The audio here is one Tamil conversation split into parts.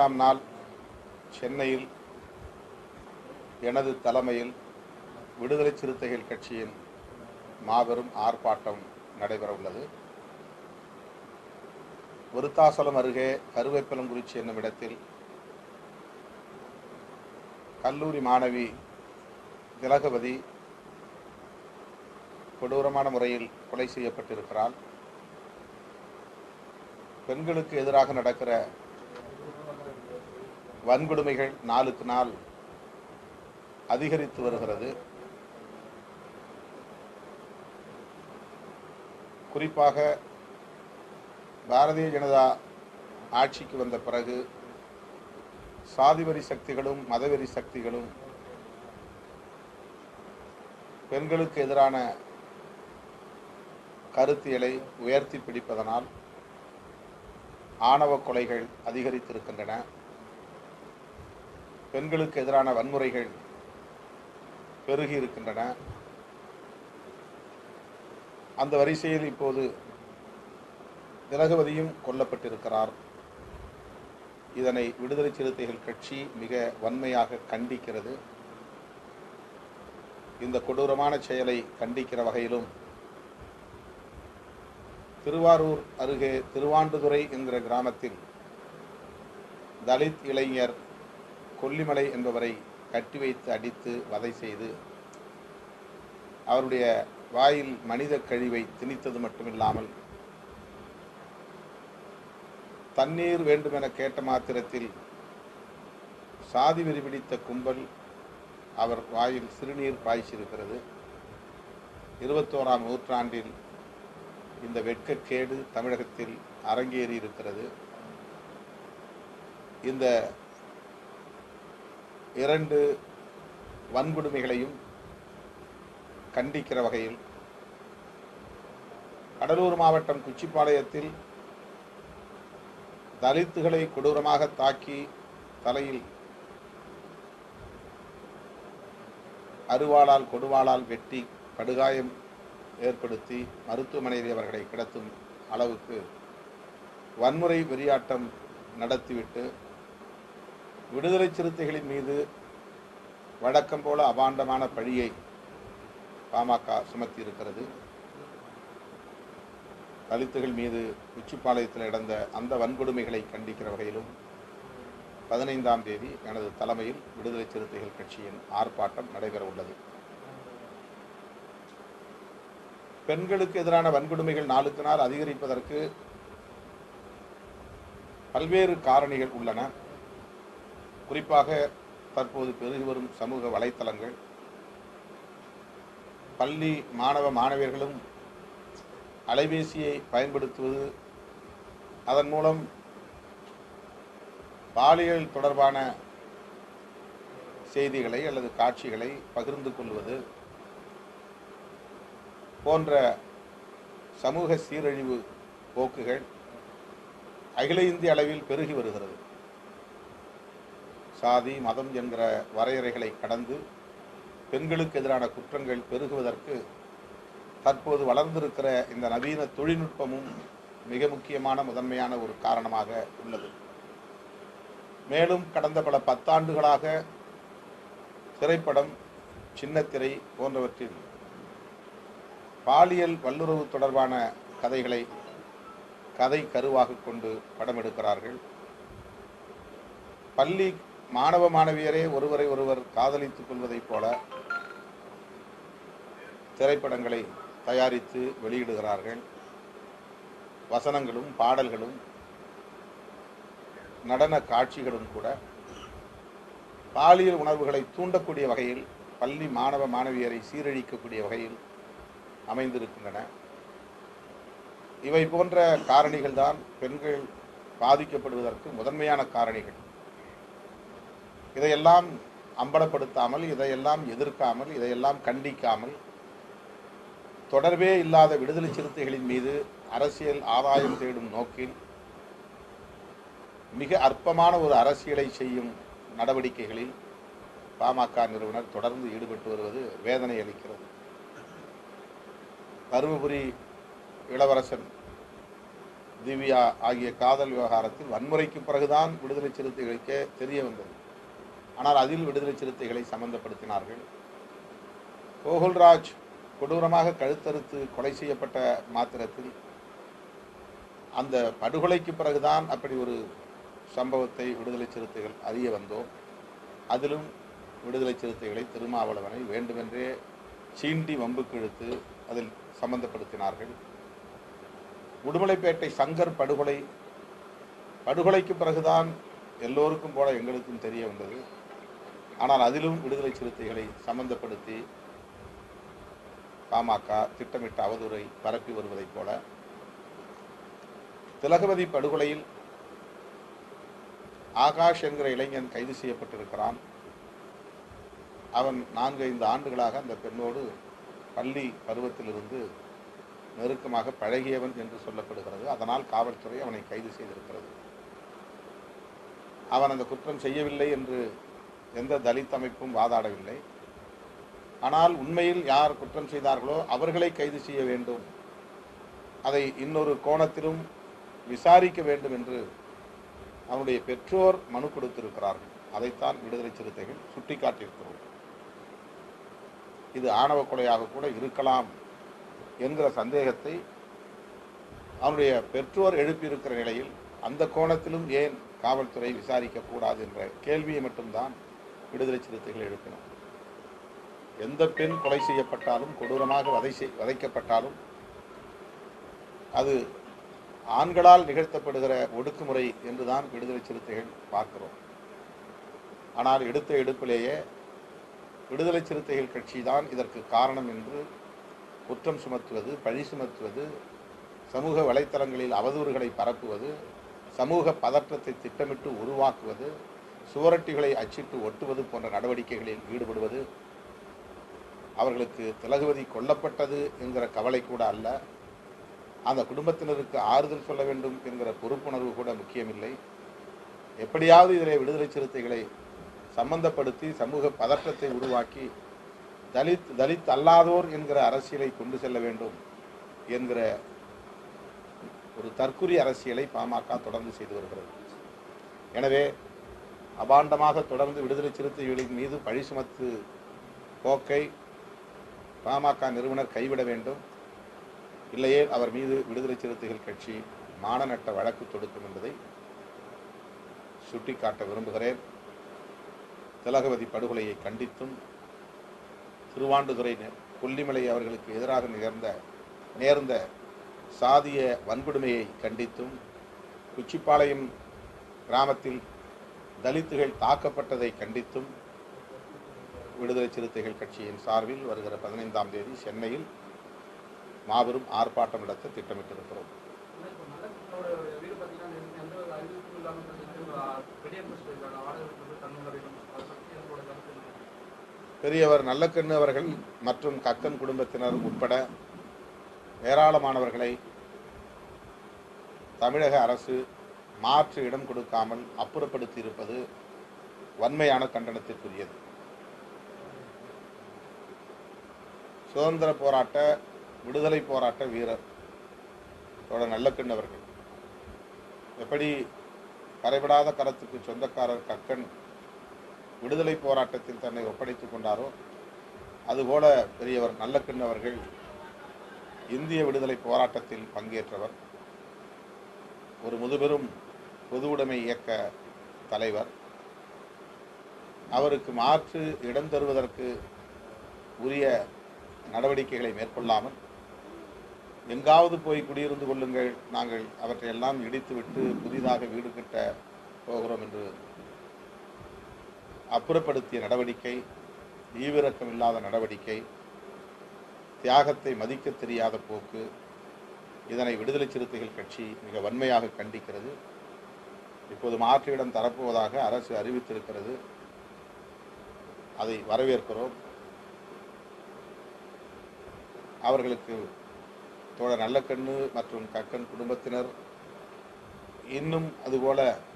ஐந்தாம் நாள் சென்னையில் எனது தலைமையில் விடுதலை சிறுத்தைகள் கட்சியின் மாபெரும் ஆர்ப்பாட்டம் நடைபெற உள்ளது விருத்தாசலம் அருகே கருவேப்பலங்குறிச்சி என்னும் இடத்தில் கல்லூரி மாணவி திலகவதி கொடூரமான முறையில் கொலை செய்யப்பட்டிருக்கிறாள் பெண்களுக்கு எதிராக நடக்கிற வன்கொடுமைகள் நாளுக்கு நாள் அதிகரித்து வருகிறது குறிப்பாக பாரதிய ஜனதா ஆட்சிக்கு வந்த பிறகு சாதிவரி சக்திகளும் மதவெறி சக்திகளும் பெண்களுக்கு எதிரான கருத்தியலை உயர்த்தி பிடிப்பதனால் ஆணவ கொலைகள் அதிகரித்திருக்கின்றன பெண்களுக்கு எதிரான வன்முறைகள் பெருகி இருக்கின்றன அந்த வரிசையில் இப்போது திலகவதியும் கொல்லப்பட்டிருக்கிறார் இதனை விடுதலை சிறுத்தைகள் கட்சி மிக வன்மையாக கண்டிக்கிறது இந்த கொடூரமான செயலை கண்டிக்கிற வகையிலும் திருவாரூர் அருகே திருவாண்டுதுறை என்கிற கிராமத்தில் தலித் இளைஞர் கொல்லிமலை என்பவரை கட்டி வைத்து அடித்து வதை செய்து அவருடைய வாயில் மனித கழிவை திணித்தது மட்டுமில்லாமல் தண்ணீர் வேண்டுமென கேட்ட மாத்திரத்தில் சாதி வெறி பிடித்த கும்பல் அவர் வாயில் சிறுநீர் பாய்ச்சிருக்கிறது இருபத்தோராம் நூற்றாண்டில் இந்த வெட்கக்கேடு தமிழகத்தில் அரங்கேறி இருக்கிறது இந்த இரண்டு வன்கொடுமைகளையும் கண்டிக்கிற வகையில் கடலூர் மாவட்டம் குச்சிப்பாளையத்தில் தலித்துகளை கொடூரமாக தாக்கி தலையில் அருவாளால் கொடுவாளால் வெட்டி படுகாயம் ஏற்படுத்தி மருத்துவமனையில் அவர்களை கிடத்தும் அளவுக்கு வன்முறை வெறியாட்டம் நடத்திவிட்டு விடுதலை சிறுத்தைகளின் மீது வழக்கம் போல அபாண்டமான பழியை பாமக சுமத்தி இருக்கிறது தலித்துகள் மீது உச்சிப்பாளையத்தில் நடந்த அந்த வன்கொடுமைகளை கண்டிக்கிற வகையிலும் பதினைந்தாம் தேதி எனது தலைமையில் விடுதலை சிறுத்தைகள் கட்சியின் ஆர்ப்பாட்டம் நடைபெற உள்ளது பெண்களுக்கு எதிரான வன்கொடுமைகள் நாளுக்கு நாள் அதிகரிப்பதற்கு பல்வேறு காரணிகள் உள்ளன குறிப்பாக தற்போது பெருகி வரும் சமூக வலைத்தளங்கள் பள்ளி மாணவ மாணவியர்களும் அலைபேசியை பயன்படுத்துவது அதன் மூலம் பாலியல் தொடர்பான செய்திகளை அல்லது காட்சிகளை பகிர்ந்து கொள்வது போன்ற சமூக சீரழிவு போக்குகள் அகில இந்திய அளவில் பெருகி வருகிறது சாதி மதம் என்கிற வரையறைகளை கடந்து பெண்களுக்கு எதிரான குற்றங்கள் பெருகுவதற்கு தற்போது வளர்ந்திருக்கிற இந்த நவீன தொழில்நுட்பமும் மிக முக்கியமான முதன்மையான ஒரு காரணமாக உள்ளது மேலும் கடந்த பல பத்தாண்டுகளாக திரைப்படம் சின்னத்திரை போன்றவற்றில் பாலியல் வல்லுறவு தொடர்பான கதைகளை கதை கருவாக கொண்டு படம் எடுக்கிறார்கள் பள்ளி மாணவ மாணவியரே ஒருவரை ஒருவர் காதலித்துக் கொள்வதைப் போல திரைப்படங்களை தயாரித்து வெளியிடுகிறார்கள் வசனங்களும் பாடல்களும் நடன காட்சிகளும் கூட பாலியல் உணர்வுகளை தூண்டக்கூடிய வகையில் பள்ளி மாணவ மாணவியரை சீரழிக்கக்கூடிய வகையில் அமைந்திருக்கின்றன இவை போன்ற காரணிகள் தான் பெண்கள் பாதிக்கப்படுவதற்கு முதன்மையான காரணிகள் இதையெல்லாம் அம்பலப்படுத்தாமல் இதையெல்லாம் எதிர்க்காமல் இதையெல்லாம் கண்டிக்காமல் தொடர்பே இல்லாத விடுதலை சிறுத்தைகளின் மீது அரசியல் ஆதாயம் தேடும் நோக்கில் மிக அற்பமான ஒரு அரசியலை செய்யும் நடவடிக்கைகளில் பாமக நிறுவனர் தொடர்ந்து ஈடுபட்டு வருவது வேதனை அளிக்கிறது தருமபுரி இளவரசன் திவ்யா ஆகிய காதல் விவகாரத்தில் வன்முறைக்கு பிறகுதான் விடுதலை சிறுத்தைகளுக்கே தெரிய வந்தது ஆனால் அதில் விடுதலை சிறுத்தைகளை சம்பந்தப்படுத்தினார்கள் கோகுல்ராஜ் கொடூரமாக கழுத்தறுத்து கொலை செய்யப்பட்ட மாத்திரத்தில் அந்த படுகொலைக்கு பிறகுதான் அப்படி ஒரு சம்பவத்தை விடுதலை சிறுத்தைகள் அறிய வந்தோம் அதிலும் விடுதலை சிறுத்தைகளை திருமாவளவனை வேண்டுமென்றே சீண்டி வம்புக்கு இழுத்து அதில் சம்பந்தப்படுத்தினார்கள் உடுமலைப்பேட்டை சங்கர் படுகொலை படுகொலைக்கு பிறகுதான் எல்லோருக்கும் போல எங்களுக்கும் தெரிய வந்தது ஆனால் அதிலும் விடுதலை சிறுத்தைகளை சம்பந்தப்படுத்தி பாமக திட்டமிட்ட அவதூறை பரப்பி வருவதைப் போல திலகவதி படுகொலையில் ஆகாஷ் என்கிற இளைஞன் கைது செய்யப்பட்டிருக்கிறான் அவன் நான்கு ஐந்து ஆண்டுகளாக அந்த பெண்ணோடு பள்ளி பருவத்திலிருந்து நெருக்கமாக பழகியவன் என்று சொல்லப்படுகிறது அதனால் காவல்துறை அவனை கைது செய்திருக்கிறது அவன் அந்த குற்றம் செய்யவில்லை என்று எந்த தலித் அமைப்பும் வாதாடவில்லை ஆனால் உண்மையில் யார் குற்றம் செய்தார்களோ அவர்களை கைது செய்ய வேண்டும் அதை இன்னொரு கோணத்திலும் விசாரிக்க வேண்டும் என்று அவனுடைய பெற்றோர் மனு கொடுத்திருக்கிறார்கள் அதைத்தான் விடுதலை சிறுத்தைகள் சுட்டிக்காட்டியிருக்கிறோம் இது ஆணவ கொலையாக கூட இருக்கலாம் என்கிற சந்தேகத்தை அவனுடைய பெற்றோர் எழுப்பியிருக்கிற நிலையில் அந்த கோணத்திலும் ஏன் காவல்துறை விசாரிக்க கூடாது என்ற கேள்வியை மட்டும்தான் விடுதலை சிறுத்தைகள் எழுப்பினோம் எந்த பெண் கொலை செய்யப்பட்டாலும் கொடூரமாக வதை செய் வதைக்கப்பட்டாலும் அது ஆண்களால் நிகழ்த்தப்படுகிற ஒடுக்குமுறை என்றுதான் விடுதலை சிறுத்தைகள் பார்க்கிறோம் ஆனால் எடுத்த எடுப்பிலேயே விடுதலை சிறுத்தைகள் கட்சி தான் இதற்கு காரணம் என்று குற்றம் சுமத்துவது பழி சுமத்துவது சமூக வலைத்தளங்களில் அவதூறுகளை பரப்புவது சமூக பதற்றத்தை திட்டமிட்டு உருவாக்குவது சுவரட்டிகளை அச்சிட்டு ஒட்டுவது போன்ற நடவடிக்கைகளில் ஈடுபடுவது அவர்களுக்கு திலகுவதி கொல்லப்பட்டது என்கிற கவலை கூட அல்ல அந்த குடும்பத்தினருக்கு ஆறுதல் சொல்ல வேண்டும் என்கிற பொறுப்புணர்வு கூட முக்கியமில்லை எப்படியாவது இதிலே விடுதலை சிறுத்தைகளை சம்பந்தப்படுத்தி சமூக பதற்றத்தை உருவாக்கி தலித் தலித் அல்லாதோர் என்கிற அரசியலை கொண்டு செல்ல வேண்டும் என்கிற ஒரு தற்குறி அரசியலை பாமக தொடர்ந்து செய்து வருகிறது எனவே அபாண்டமாக தொடர்ந்து விடுதலை சிறுத்தைகளின் மீது பழி சுமத்து போக்கை பாமக நிறுவனர் கைவிட வேண்டும் இல்லையே அவர் மீது விடுதலை சிறுத்தைகள் கட்சி மானநட்ட வழக்கு தொடுக்கும் என்பதை சுட்டிக்காட்ட விரும்புகிறேன் திலகவதி படுகொலையை கண்டித்தும் திருவாண்டுதுறை நெ- கொல்லிமலை அவர்களுக்கு எதிராக நேர்ந்த நேர்ந்த சாதிய வன்கொடுமையை கண்டித்தும் குச்சிப்பாளையம் கிராமத்தில் தலித்துகள் தாக்கப்பட்டதை கண்டித்தும் விடுதலை சிறுத்தைகள் கட்சியின் சார்பில் வருகிற பதினைந்தாம் தேதி சென்னையில் மாபெரும் ஆர்ப்பாட்டம் நடத்த திட்டமிட்டிருக்கிறோம் இப்போ நல்ல குற்றோட வீடு பார்த்தீங்கன்னா எந்த ஒரு அறிவிப்பும் இல்லாமல் பார்த்தீங்கன்னா வெளியேற்ற சொல்லியிருக்காங்க வாடகை வீட்டுல போய் தண்ணி வரைக்கும் அதை பற்றி என்னோட கருத்து என்ன? பெரியவர் நல்லக்கண்ணு அவர்கள் மற்றும் கக்கன் குடும்பத்தினர் உட்பட ஏராளமானவர்களை தமிழக அரசு மாற்று இடம் கொடுக்காமல் அப்புறப்படுத்தி இருப்பது வன்மையான கண்டனத்திற்குரியது சுதந்திர போராட்ட விடுதலை போராட்ட வீரர் தோழர் நல்லக்கண்ணு அவர்கள் எப்படி கரைபடாத கரத்துக்கு சொந்தக்காரர் கக்கன் விடுதலை போராட்டத்தில் தன்னை ஒப்படைத்துக் கொண்டாரோ அதுபோல பெரியவர் நல்லக்கண்ணு அவர்கள் இந்திய விடுதலை போராட்டத்தில் பங்கேற்றவர் ஒரு முதுபெரும் பொது உடைமை இயக்க தலைவர் அவருக்கு மாற்று இடம் தருவதற்கு உரிய நடவடிக்கைகளை மேற்கொள்ளாமல் எங்காவது போய் குடியிருந்து கொள்ளுங்கள் நாங்கள் அவற்றையெல்லாம் இடித்துவிட்டு புதிதாக வீடு கட்ட போகிறோம் என்று அப்புறப்படுத்திய நடவடிக்கை ஈவிரக்கம் இல்லாத நடவடிக்கை தியாகத்தை மதிக்க தெரியாத போக்கு இதனை விடுதலை சிறுத்தைகள் கட்சி மிக வன்மையாக கண்டிக்கிறது இப்போது மாற்று இடம் தரப்போவதாக அரசு அறிவித்திருக்கிறது அதை வரவேற்கிறோம் அவர்களுக்கு தோழர் நல்லக்கண்ணு மற்றும் கக்கன் குடும்பத்தினர் இன்னும் அதுபோல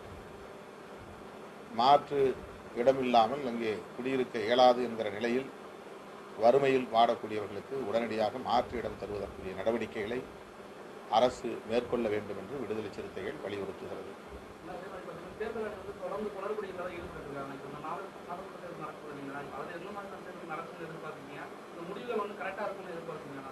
மாற்று இடமில்லாமல் அங்கே குடியிருக்க இயலாது என்கிற நிலையில் வறுமையில் வாடக்கூடியவர்களுக்கு உடனடியாக மாற்று இடம் தருவதற்குரிய நடவடிக்கைகளை அரசு மேற்கொள்ள வேண்டும் என்று விடுதலை சிறுத்தைகள் வலியுறுத்துகிறது அதே மாதிரி பார்த்தீங்கன்னா தேர்தல் ஆணையம் வந்து தொடர்ந்து குளறுபடி இல்லாத ஈடுபட்டிருக்காங்க இப்போ இந்த நாலு நாடாளுமன்ற தேர்தல் நடக்குது இல்லைங்களா அதில் எந்த மாதிரி தேர்தல் நடக்கும்னு எதிர்பார்க்குறீங்க இந்த முடிவுகள் வந்து கரெக்டாக இருக்கும்னு எதிர்பார்க்குறீங்களா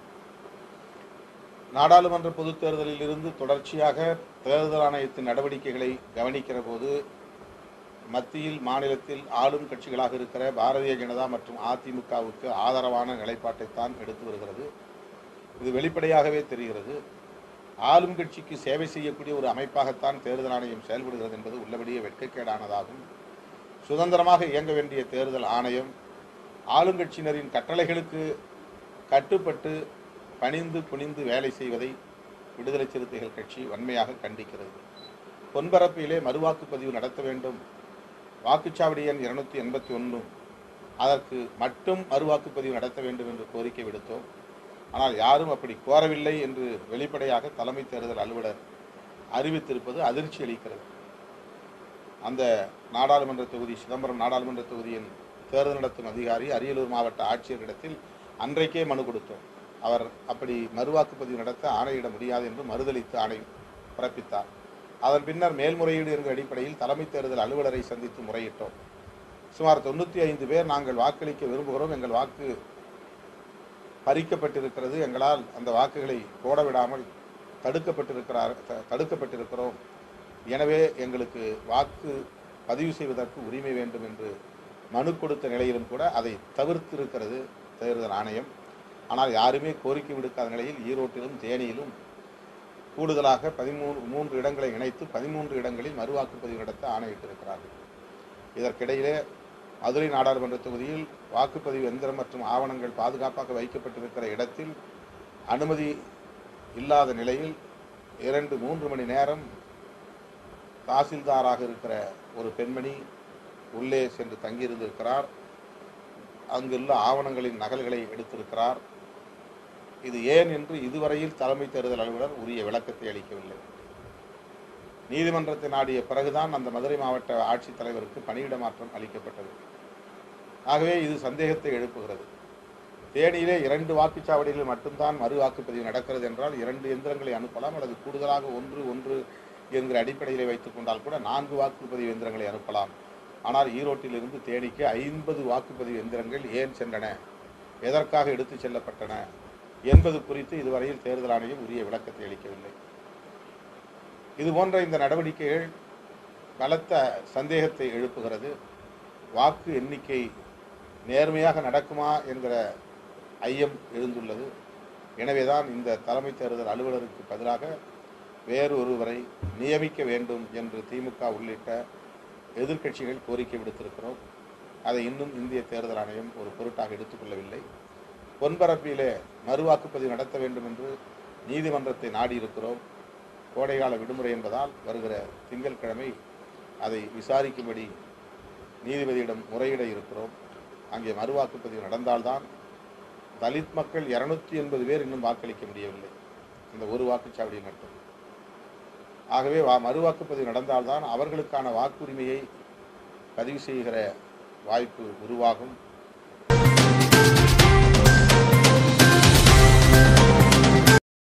நாடாளுமன்ற பொதுத் தேர்தலில் இருந்து தொடர்ச்சியாக தேர்தல் ஆணையத்தின் நடவடிக்கைகளை கவனிக்கிற போது மத்தியில் மாநிலத்தில் ஆளும் கட்சிகளாக இருக்கிற பாரதிய ஜனதா மற்றும் அதிமுகவுக்கு ஆதரவான நிலைப்பாட்டைத்தான் எடுத்து வருகிறது இது வெளிப்படையாகவே தெரிகிறது ஆளும் கட்சிக்கு சேவை செய்யக்கூடிய ஒரு அமைப்பாகத்தான் தேர்தல் ஆணையம் செயல்படுகிறது என்பது உள்ளபடியே வெட்கக்கேடானதாகும் சுதந்திரமாக இயங்க வேண்டிய தேர்தல் ஆணையம் ஆளுங்கட்சியினரின் கட்டளைகளுக்கு கட்டுப்பட்டு பணிந்து குனிந்து வேலை செய்வதை விடுதலை சிறுத்தைகள் கட்சி வன்மையாக கண்டிக்கிறது பொன்பரப்பிலே மறுவாக்குப்பதிவு நடத்த வேண்டும் வாக்குச்சாவடி எண் இருநூத்தி எண்பத்தி ஒன்று அதற்கு மட்டும் மறுவாக்குப்பதிவு நடத்த வேண்டும் என்று கோரிக்கை விடுத்தோம் ஆனால் யாரும் அப்படி கோரவில்லை என்று வெளிப்படையாக தலைமை தேர்தல் அலுவலர் அறிவித்திருப்பது அதிர்ச்சி அளிக்கிறது அந்த நாடாளுமன்ற தொகுதி சிதம்பரம் நாடாளுமன்ற தொகுதியின் தேர்தல் நடத்தும் அதிகாரி அரியலூர் மாவட்ட ஆட்சியரிடத்தில் அன்றைக்கே மனு கொடுத்தோம் அவர் அப்படி மறுவாக்குப்பதிவு நடத்த ஆணையிட முடியாது என்று மறுதளித்து ஆணை பிறப்பித்தார் அதன் பின்னர் மேல்முறையீடு என்ற அடிப்படையில் தலைமை தேர்தல் அலுவலரை சந்தித்து முறையிட்டோம் சுமார் தொண்ணூற்றி ஐந்து பேர் நாங்கள் வாக்களிக்க விரும்புகிறோம் எங்கள் வாக்கு பறிக்கப்பட்டிருக்கிறது எங்களால் அந்த வாக்குகளை போட விடாமல் தடுக்கப்பட்டிருக்கிறார் த- தடுக்கப்பட்டிருக்கிறோம் எனவே எங்களுக்கு வாக்கு பதிவு செய்வதற்கு உரிமை வேண்டும் என்று மனு கொடுத்த நிலையிலும் கூட அதை தவிர்த்திருக்கிறது தேர்தல் ஆணையம் ஆனால் யாருமே கோரிக்கை விடுக்காத நிலையில் ஈரோட்டிலும் தேனியிலும் கூடுதலாக பதிமூணு மூன்று இடங்களை இணைத்து பதிமூன்று இடங்களில் மறுவாக்குப்பதிவு நடத்த ஆணையிட்டிருக்கிறார்கள் இதற்கிடையிலே மதுரை நாடாளுமன்ற தொகுதியில் வாக்குப்பதிவு எந்திரம் மற்றும் ஆவணங்கள் பாதுகாப்பாக வைக்கப்பட்டிருக்கிற இடத்தில் அனுமதி இல்லாத நிலையில் இரண்டு மூன்று மணி நேரம் தாசில்தாராக இருக்கிற ஒரு பெண்மணி உள்ளே சென்று தங்கியிருந்திருக்கிறார் அங்குள்ள ஆவணங்களின் நகல்களை எடுத்திருக்கிறார் இது ஏன் என்று இதுவரையில் தலைமை தேர்தல் அலுவலர் உரிய விளக்கத்தை அளிக்கவில்லை நீதிமன்றத்தை நாடிய பிறகுதான் அந்த மதுரை மாவட்ட ஆட்சித்தலைவருக்கு பணியிட மாற்றம் அளிக்கப்பட்டது ஆகவே இது சந்தேகத்தை எழுப்புகிறது தேனியிலே இரண்டு வாக்குச்சாவடிகளில் மட்டும்தான் மறு வாக்குப்பதிவு நடக்கிறது என்றால் இரண்டு எந்திரங்களை அனுப்பலாம் அல்லது கூடுதலாக ஒன்று ஒன்று என்கிற அடிப்படையிலே வைத்துக் கொண்டால் கூட நான்கு வாக்குப்பதிவு எந்திரங்களை அனுப்பலாம் ஆனால் ஈரோட்டிலிருந்து தேனிக்கு ஐம்பது வாக்குப்பதிவு எந்திரங்கள் ஏன் சென்றன எதற்காக எடுத்துச் செல்லப்பட்டன என்பது குறித்து இதுவரையில் தேர்தல் ஆணையம் உரிய விளக்கத்தை அளிக்கவில்லை இது போன்ற இந்த நடவடிக்கைகள் பலத்த சந்தேகத்தை எழுப்புகிறது வாக்கு எண்ணிக்கை நேர்மையாக நடக்குமா என்கிற ஐயம் எழுந்துள்ளது எனவேதான் இந்த தலைமை தேர்தல் அலுவலருக்கு பதிலாக வேறு ஒருவரை நியமிக்க வேண்டும் என்று திமுக உள்ளிட்ட எதிர்க்கட்சிகள் கோரிக்கை விடுத்திருக்கிறோம் அதை இன்னும் இந்திய தேர்தல் ஆணையம் ஒரு பொருட்டாக எடுத்துக்கொள்ளவில்லை பொன்பரப்பிலே மறுவாக்குப்பதிவு நடத்த வேண்டும் என்று நீதிமன்றத்தை நாடியிருக்கிறோம் கோடைகால விடுமுறை என்பதால் வருகிற திங்கட்கிழமை அதை விசாரிக்கும்படி நீதிபதியிடம் முறையிட இருக்கிறோம் அங்கே மறுவாக்குப்பதிவு நடந்தால்தான் தலித் மக்கள் இருநூத்தி எண்பது பேர் இன்னும் வாக்களிக்க முடியவில்லை இந்த ஒரு வாக்குச்சாவடியில் மட்டும் ஆகவே வா மறுவாக்குப்பதிவு நடந்தால்தான் அவர்களுக்கான வாக்குரிமையை பதிவு செய்கிற வாய்ப்பு உருவாகும்